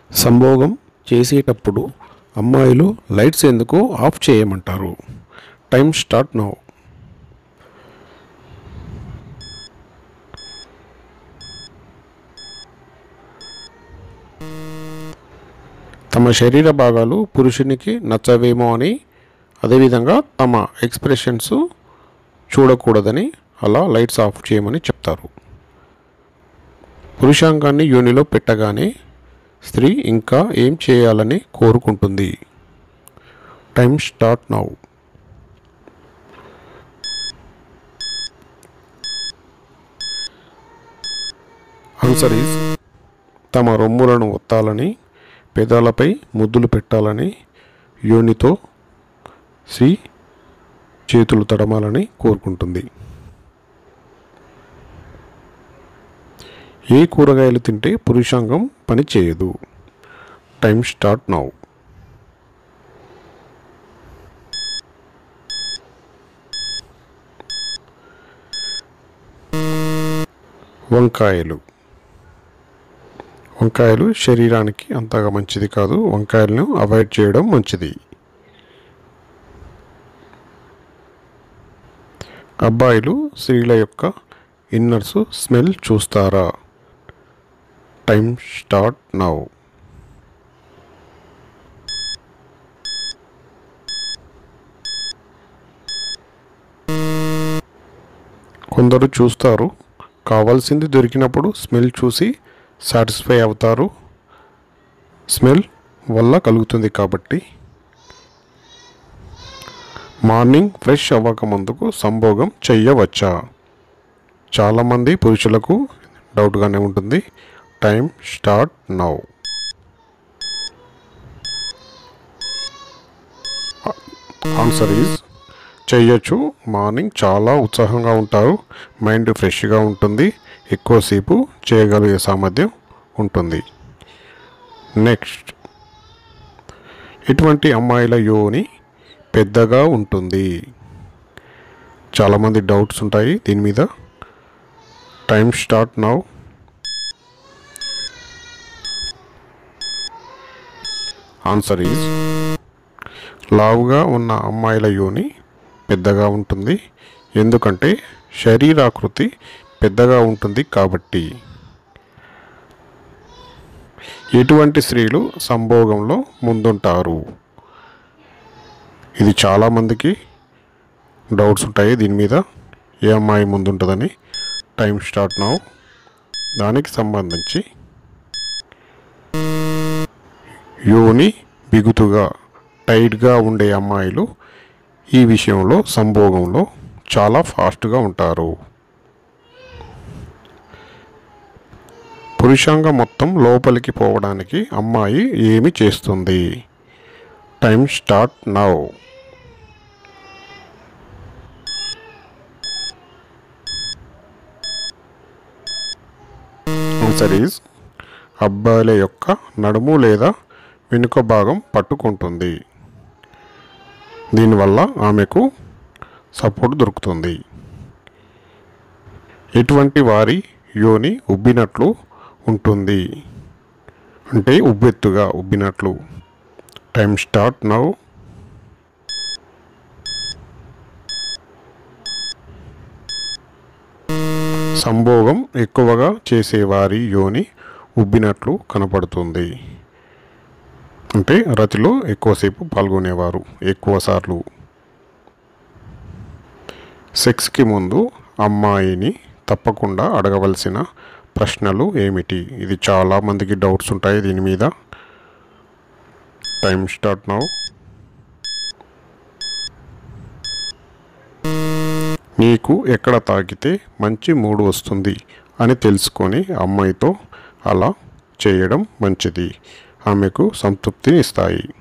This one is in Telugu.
సంభోగం చేసేటప్పుడు అమ్మాయిలు లైట్స్ ఎందుకు ఆఫ్ చేయమంటారు టైం స్టార్ట్ నౌ తమ శరీర భాగాలు పురుషునికి నచ్చవేమో అని అదేవిధంగా తమ ఎక్స్ప్రెషన్స్ చూడకూడదని అలా లైట్స్ ఆఫ్ చేయమని చెప్తారు పురుషాంగాన్ని యోనిలో పెట్టగానే స్త్రీ ఇంకా ఏం చేయాలని కోరుకుంటుంది time start now answer is తమ రొమ్ములను ఒత్తాలని పెదాలపై ముద్దులు పెట్టాలని యోనితో శ్రీ చేతులు తడమాలని కోరుకుంటుంది ఏ కూరగాయలు తింటే పురుషాంగం పని చేయదు టైం స్టార్ట్ నౌ వంకాయలు వంకాయలు శరీరానికి అంతగా మంచిది కాదు వంకాయలను అవాయిడ్ చేయడం మంచిది అబ్బాయిలు స్త్రీల యొక్క ఇన్నర్స్ స్మెల్ చూస్తారా టైం స్టార్ట్ నౌ కొందరు చూస్తారు కావాల్సింది దొరికినప్పుడు స్మెల్ చూసి సాటిస్ఫై అవుతారు స్మెల్ వల్ల కలుగుతుంది కాబట్టి మార్నింగ్ ఫ్రెష్ అవ్వకముందుకు సంభోగం చెయ్యవచ్చా చాలామంది పురుషులకు డౌట్గానే ఉంటుంది time start now answer is చెయ్యొచ్చు మార్నింగ్ చాలా ఉత్సాహంగా ఉంటారు మైండ్ ఫ్రెష్గా ఉంటుంది ఎక్కువసేపు చేయగలిగే సామర్థ్యం ఉంటుంది నెక్స్ట్ ఇటువంటి అమ్మాయిల యోని పెద్దగా ఉంటుంది చాలామంది డౌట్స్ ఉంటాయి దీని మీద time start now answer is లావుగా ఉన్న అమ్మాయిల యోని పెద్దగా ఉంటుంది ఎందుకంటే శరీరాకృతి పెద్దగా ఉంటుంది కాబట్టి ఎటువంటి స్త్రీలు సంభోగంలో ముందుంటారు ఇది చాలామందికి డౌట్స్ ఉంటాయి దీని మీద ఏ అమ్మాయి ముందుంటుందని టైం స్టార్ట్ నౌ దానికి సంబంధించి యోని బిగుతుగా టైట్గా ఉండే అమ్మాయిలు ఈ విషయంలో సంభోగంలో చాలా ఫాస్ట్గా ఉంటారు పురుషాంగం మొత్తం లోపలికి పోవడానికి అమ్మాయి ఏమి చేస్తుంది time start now answer is అబ్బాయిల యొక్క నడుము లేదా వెనుక భాగం పట్టుకుంటుంది దీనివల్ల ఆమెకు సపోర్ట్ దొరుకుతుంది ఎటువంటి వారి యోని ఉబ్బినట్లు ఉంటుంది అంటే ఉబ్బెత్తుగా ఉబ్బినట్లు టైం స్టార్ట్ నౌ సంభోగం ఎక్కువగా చేసేవారి యోని ఉబ్బినట్లు కనపడుతుంది అంటే రతిలో ఎక్కువసేపు పాల్గొనేవారు ఎక్కువ సార్లు సెక్స్కి ముందు అమ్మాయిని తప్పకుండా అడగవలసిన ప్రశ్నలు ఏమిటి ఇది చాలా మందికి డౌట్స్ ఉంటాయి దీని మీద టైం స్టార్ట్ నౌ నీకు ఎక్కడ తాకితే మంచి మూడు వస్తుంది అని తెలుసుకొని అమ్మాయితో అలా చేయడం మంచిది ఆమెకు సంతృప్తిని ఇస్తాయి